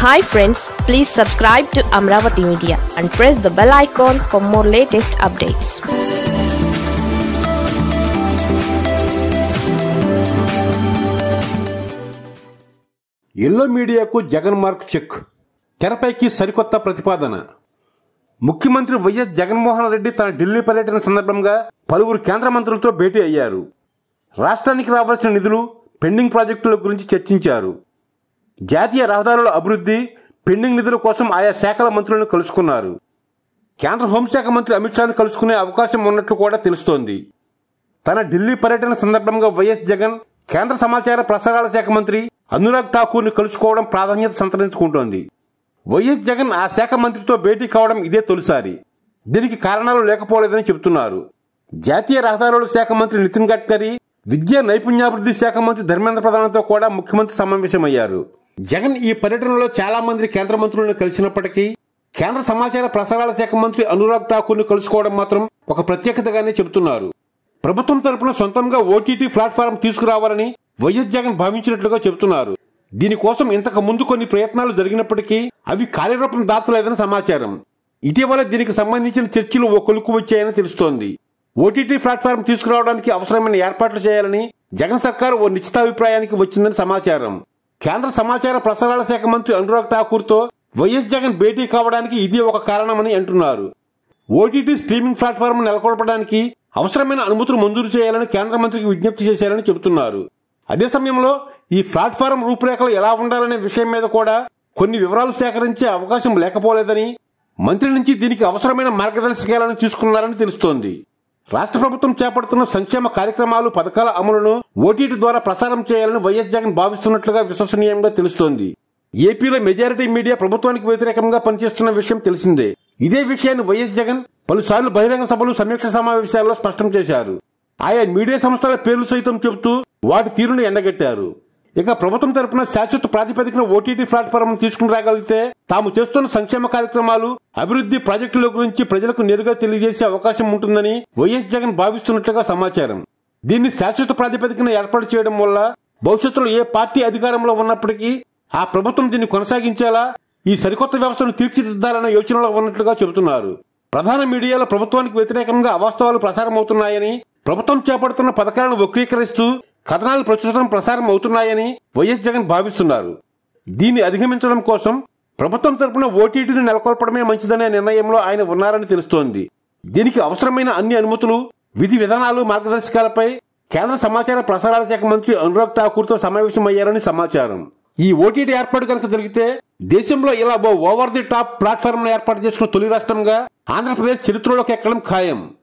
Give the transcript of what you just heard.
hi friends please subscribe to Amaravati media and press the bell icon for more latest updates yellow మీడియాకు Jagan mark check తెరపైకి సరికొత్త ప్రతిపాదన ముఖ్యమంత్రి YS Jaganmohan Reddy తన ఢిల్లీ పర్యటన సందర్భంగా పలువురు కేంద్ర మంత్రులతో భేటీ అయ్యారు రాష్ట్రానికి రావాల్సిన నిధులు పెండింగ్ ప్రాజెక్టుల గురించి చర్చించారు జాతీయ రహదారుల అభివృద్ధి పెండింగ్ నిధుల కోసం ఆయా శాఖల మంత్రులను కలుసుకున్నారు కేంద్ర హోంశాఖ మంత్రి అమిత్ షాను కలుసుకునే అవకాశం ఉన్నట్లు కూడా తెలుస్తోంది తన ఢిల్లీ పర్యటన సందర్భంగా వైఎస్ జగన్ కేంద్ర సమాచార ప్రసారాల శాఖ మంత్రి అనురాగ్ ఠాకూర్ని కలుసుకోవడం ప్రాధాన్యత సంతరించుకుంటోంది వైఎస్ జగన్ ఆ శాఖ మంత్రితో భేటీ కావడం ఇదే తొలిసారి దీనికి కారణాలు లేకపోలేదని చెబుతున్నారు జాతీయ రహదారుల శాఖ మంత్రి నితిన్ గడ్కరీ విద్యా నైపుణ్యాభివృద్ధి శాఖ మంత్రి ధర్మేంద్ర ప్రధాన్తో కూడా ముఖ్యమంత్రి సమావేశమయ్యారు జగన్ ఈ పర్యటనలో చాలా మంది కేంద్ర మంత్రులను కలిసినప్పటికీ కేంద్ర సమాచార ప్రసారాల శాఖ మంత్రి అనురాగ్ ఠాకూర్ని కలుసుకోవడం మాత్రం ఒక ప్రత్యేకతగానే చెబుతున్నారు ప్రభుత్వం తరపున సొంతంగా ఓటీటీ ప్లాట్ఫారం తీసుకురావాలని వైఎస్ జగన్ భావించినట్లుగా చెబుతున్నారు దీనికోసం ఇంతకు ముందు కొన్ని ప్రయత్నాలు జరిగినప్పటికీ అవి కార్యరూపం దాచలేదని సమాచారం ఇటీవల దీనికి సంబంధించిన చర్చలు ఓ కొలుకు వచ్చాయని తెలుస్తోంది ఓటీటీ ప్లాట్ఫారం తీసుకురావడానికి అవసరమైన ఏర్పాట్లు చేయాలని జగన్ సర్కార్ ఓ నిశ్చితాభిప్రాయానికి వచ్చిందని సమాచారం కేంద్ర సమాచార ప్రసారాల శాఖ మంత్రి అనురాగ్ ఠాకూర్తో వైఎస్ జగన్ భేటీ కావడానికి ఇది ఒక కారణమని అంటున్నారు ఓటీటీ స్ట్రీమింగ్ ప్లాట్ఫామ్ నెలకొల్పడానికి అవసరమైన అనుమతులు మంజూరు చేయాలని కేంద్ర మంత్రికి విజ్ఞప్తి చేశారని చెబుతున్నారు అదే సమయంలో ఈ ప్లాట్ఫారం రూపురేఖలు ఎలా ఉండాలనే విషయం మీద కూడా కొన్ని వివరాలు సేకరించే అవకాశం లేకపోలేదని మంత్రి నుంచి దీనికి అవసరమైన మార్గదర్శకాలను తీసుకున్నారని తెలుస్తోంది రాష్ట్ర ప్రభుత్వం చేపడుతున్న సంక్షేమ కార్యక్రమాలు పథకాల అమలును ఓటీటీ ద్వారా ప్రసారం చేయాలని వైఎస్ జగన్ భావిస్తున్నట్లుగా విశ్వసనీయంగా తెలుస్తోంది ఏపీలో మెజారిటీ మీడియా ప్రభుత్వానికి వ్యతిరేకంగా పనిచేస్తున్న విషయం తెలిసిందే ఇదే విషయాన్ని వైఎస్ జగన్ పలుసార్లు బహిరంగ సభలు సమీక్ష సమావేశాల్లో స్పష్టం చేశారు ఆయా మీడియా సంస్థల పేర్లు సైతం చెబుతూ వాటి తీరును ఎండగట్టారు ఇక ప్రభుత్వం తరపున శాశ్వత ప్రాతిపదికన ఓటీటీ ప్లాట్ఫారం తీసుకుని రాగలిగితే తాము చేస్తున్న సంక్షేమ కార్యక్రమాలు అభివృద్ధి ప్రాజెక్టుల గురించి ప్రజలకు నేరుగా తెలియజేసే అవకాశం ఉంటుందని వైఎస్ జగన్ భావిస్తున్నట్లుగా సమాచారం దీన్ని శాశ్వత ప్రాతిపదికన ఏర్పాటు చేయడం వల్ల భవిష్యత్తులో ఏ పార్టీ అధికారంలో ఉన్నప్పటికీ ఆ ప్రభుత్వం దీన్ని కొనసాగించేలా ఈ సరికొత్త వ్యవస్థను తీర్చిదిద్దాలన్న యోచనలో ఉన్నట్లుగా చెబుతున్నారు ప్రధాన మీడియాలో ప్రభుత్వానికి వ్యతిరేకంగా అవాస్తవాలు ప్రసారం అవుతున్నాయని ప్రభుత్వం చేపడుతున్న పథకాలను వక్రీకరిస్తూ కథనాలు ప్రస్తుతం ప్రసారం అవుతున్నాయని వైఎస్ జగన్ భావిస్తున్నారు దీన్ని అధిగమించడం కోసం ప్రభుత్వం తరపున ఓటీటీని నెలకొల్పడమే మంచిదనే నిర్ణయంలో ఆయన ఉన్నారని తెలుస్తోంది దీనికి అవసరమైన అన్ని అనుమతులు విధి విధానాలు మార్గదర్శకాలపై కేంద్ర సమాచార ప్రసారాల శాఖ మంత్రి అనురాగ్ ఠాకూర్తో సమావేశమయ్యారని సమాచారం ఈ ఓటీటీ ఏర్పాటు కనుక జరిగితే దేశంలో ఇలా ఓ ఓవర్ ది టాప్ ప్లాట్ఫామ్ ఏర్పాటు చేసుకున్న తొలి రాష్ట్రంగా ఆంధ్రప్రదేశ్ చరిత్రలోకి ఎక్కడం ఖాయం